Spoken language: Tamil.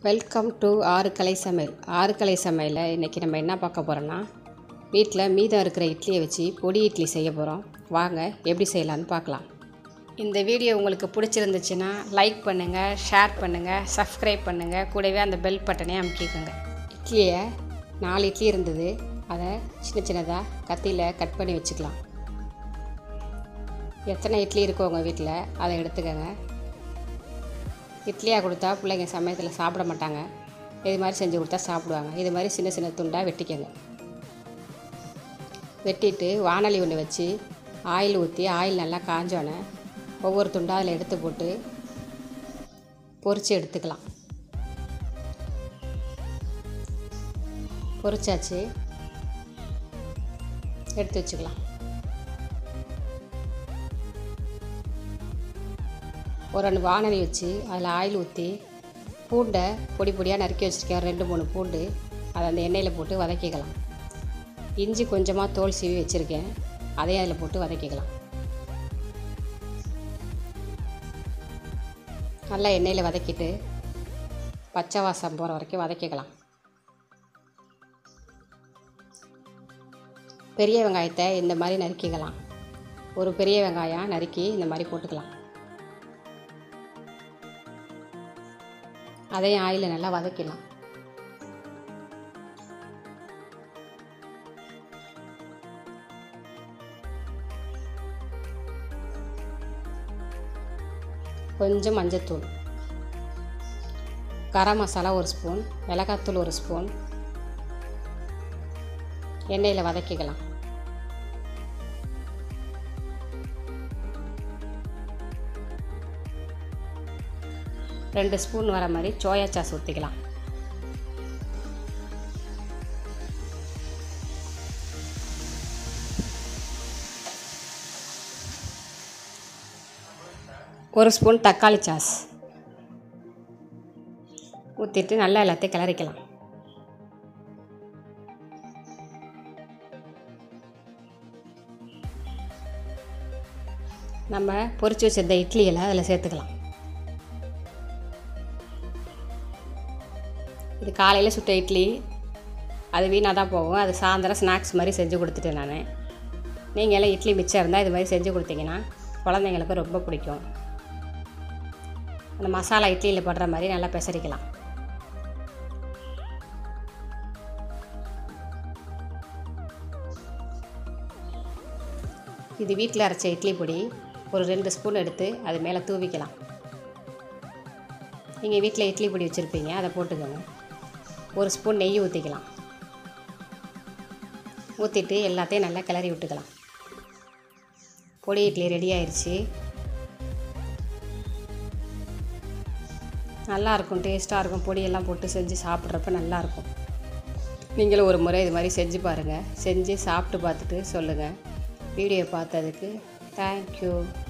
வெல்கம் டு ஆறு கலை சமையல் ஆறு கலை சமையலில் இன்றைக்கி நம்ம என்ன பார்க்க போகிறோன்னா வீட்டில் மீதம் இருக்கிற இட்லியை வச்சு பொடி இட்லி செய்ய போகிறோம் வாங்க எப்படி செய்யலான்னு பார்க்கலாம் இந்த வீடியோ உங்களுக்கு பிடிச்சிருந்துச்சுன்னா லைக் பண்ணுங்கள் ஷேர் பண்ணுங்கள் சப்ஸ்கிரைப் பண்ணுங்கள் கூடவே அந்த பெல் பட்டனே அமுக்கிக்கோங்க இட்லியை நாலு இட்லி இருந்தது அதை சின்ன சின்னதாக கத்தியில் கட் பண்ணி வச்சுக்கலாம் எத்தனை இட்லி இருக்கோ உங்கள் வீட்டில் அதை எடுத்துக்கோங்க இட்லியாக கொடுத்தா பிள்ளைங்க சமயத்தில் சாப்பிட மாட்டாங்க இது மாதிரி செஞ்சு கொடுத்தா சாப்பிடுவாங்க இது மாதிரி சின்ன சின்ன துண்டாக வெட்டிக்கங்க வெட்டிட்டு வானொலி ஒன்று வச்சு ஆயில் ஊற்றி ஆயில் நல்லா காஞ்சோன்னே ஒவ்வொரு துண்டாக அதில் எடுத்து போட்டு பொரித்து எடுத்துக்கலாம் பொரிச்சாச்சு எடுத்து வச்சுக்கலாம் ஒரு ரெண்டு வானொலி வச்சு அதில் ஆயில் ஊற்றி பூண்டை பொடி பொடியாக நறுக்கி வச்சுருக்கேன் ரெண்டு மூணு பூண்டு அதை அந்த எண்ணெயில் போட்டு வதக்கிக்கலாம் இஞ்சி கொஞ்சமாக தோல் சீவி வச்சுருக்கேன் அதையும் அதில் போட்டு வதக்கிக்கலாம் நல்லா எண்ணெயில் வதக்கிட்டு பச்சை வாசம் போகிற வரைக்கும் வதக்கிக்கலாம் பெரிய வெங்காயத்தை இந்த மாதிரி நறுக்கிக்கலாம் ஒரு பெரிய வெங்காயம் நறுக்கி இந்த மாதிரி போட்டுக்கலாம் அதையும் ஆயிலில் நல்லா வதக்கிடலாம் கொஞ்சம் மஞ்சத்தூள் கரம் மசாலா ஒரு ஸ்பூன் மிளகாத்தூள் ஒரு ஸ்பூன் எண்ணெயில் வதக்கிக்கலாம் ரெண்டு ஸ்பூன் வர மாதிரி சோயா சாஸ் ஊற்றிக்கலாம் ஒரு ஸ்பூன் தக்காளி சாஸ் ஊற்றிட்டு நல்லா எல்லாத்தையும் கிளறிக்கலாம் நம்ம பொரிச்சு வச்சிருந்த இட்லியில் அதில் சேர்த்துக்கலாம் இது காலையில் சுட்ட இட்லி அது வீணாக தான் போகும் அது சாயந்தரம் ஸ்நாக்ஸ் மாதிரி செஞ்சு கொடுத்துட்டேன் நான் நீங்கள் எல்லாம் இட்லி மிச்சம் இருந்தால் இது மாதிரி செஞ்சு கொடுத்தீங்கன்னா குழந்தைங்களுக்கு ரொம்ப பிடிக்கும் அந்த மசாலா இட்லியில் படுற மாதிரி நல்லா பெசரிக்கலாம் இது வீட்டில் அரைச்ச இட்லி பொடி ஒரு ரெண்டு ஸ்பூன் எடுத்து அது மேலே தூவிக்கலாம் நீங்கள் வீட்டில் இட்லி பொடி வச்சுருப்பீங்க அதை போட்டுக்கோங்க ஒரு ஸ்பூன் நெய் ஊற்றிக்கலாம் ஊற்றிட்டு எல்லாத்தையும் நல்லா கிளறி விட்டுக்கலாம் பொடி இட்லி ரெடி ஆயிடுச்சு நல்லாயிருக்கும் டேஸ்ட்டாக இருக்கும் பொடியெல்லாம் போட்டு செஞ்சு சாப்பிட்றப்ப நல்லாயிருக்கும் நீங்களும் ஒரு முறை இது மாதிரி செஞ்சு பாருங்கள் செஞ்சு சாப்பிட்டு பார்த்துட்டு சொல்லுங்கள் வீடியோ பார்த்ததுக்கு தேங்க்யூ